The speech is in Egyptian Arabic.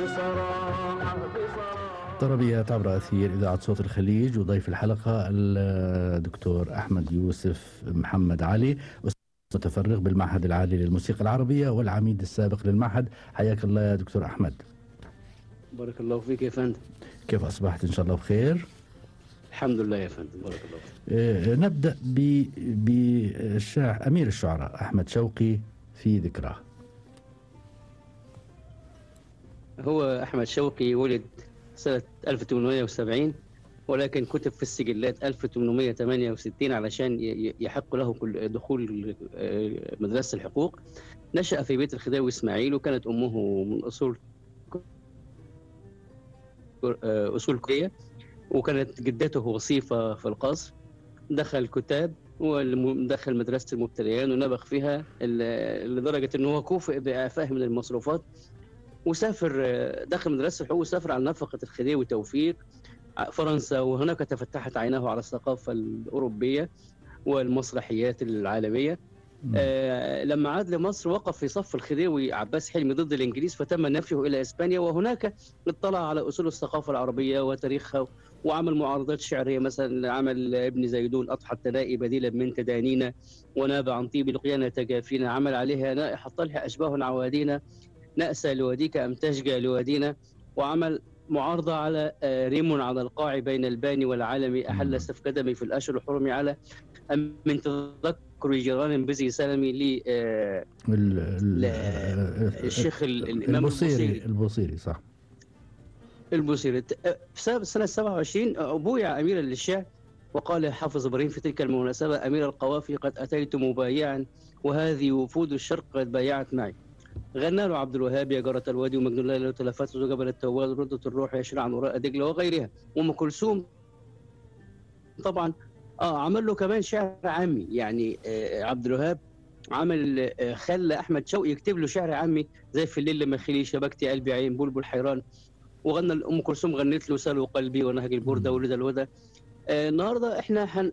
بصراحة بصراحة طربيات عبر أثير إذاعة صوت الخليج وضيف الحلقة الدكتور أحمد يوسف محمد علي متفرغ بالمعهد العالي للموسيقى العربية والعميد السابق للمعهد حياك الله يا دكتور أحمد بارك الله فيك يا فندم كيف أصبحت إن شاء الله بخير الحمد لله يا فندم بارك الله فيك آه، نبدأ ب- بالشاعر أمير الشعراء أحمد شوقي في ذكراه هو أحمد شوقي ولد سنة 1870 ولكن كتب في السجلات 1868 علشان ي- ي- يحق له كل دخول آه، مدرسة الحقوق نشأ في بيت الخديوي إسماعيل وكانت أمه من أصول آه، أصول كورية وكانت جدته وصيفة في القصر دخل كتاب ودخل مدرسة المبتدئين ونبغ فيها ال- لدرجة أنه هو كوفئ بإعفائه من المصروفات وسافر آه، دخل مدرسة الحقوق وسافر على نفقة الخديوي توفيق ع- فرنسا وهناك تفتحت عيناه على الثقافة الأوروبية والمسرحيات العالمية آه لما عاد لمصر وقف في صف الخديوي عباس حلمي ضد الإنجليز فتم نفيه إلى إسبانيا وهناك اطلع على أصول الثقافة العربية وتاريخها وعمل معارضات شعرية مثلا عمل ابن زيدون أضحى التنائي بديلا من تدانينا وناب عن طيب لقيانا تجافينا عمل عليها نائح الطلح أشباه عوادينا نأسى لواديك أم تشجى لوادينا وعمل معارضة على آه، ريم على القاع بين الباني والعالم مم. أحل سفك دمي في الأشهر الحرم على أم من تذكر جيران بزي سلمي لي آه، ال- ال- لا، آه، الشيخ ال- الإمام البصيري البصيري. البصيري صح البوصيري آه، في سنة- سنة 27 أبويع أميرا للشعر وقال حافظ إبراهيم في تلك المناسبة أمير القوافي قد أتيت مبايعا وهذه وفود الشرق قد بايعت معي غنى له عبد الوهاب يا جارة الوادي ومجنون الليل وتلفات جبل التوال ردة الروح يشرع عن وراء دجلة وغيرها وأم كلثوم طبعا اه عمل له كمان شعر عامي يعني آه عبد الوهاب عمل آه خلى احمد شوقي يكتب له شعر عامي زي في الليل لما خلي شبكتي قلبي عين بلبل حيران وغنى ام كلثوم غنت له سلو قلبي ونهج البرده ولد الودى آه النهارده احنا هن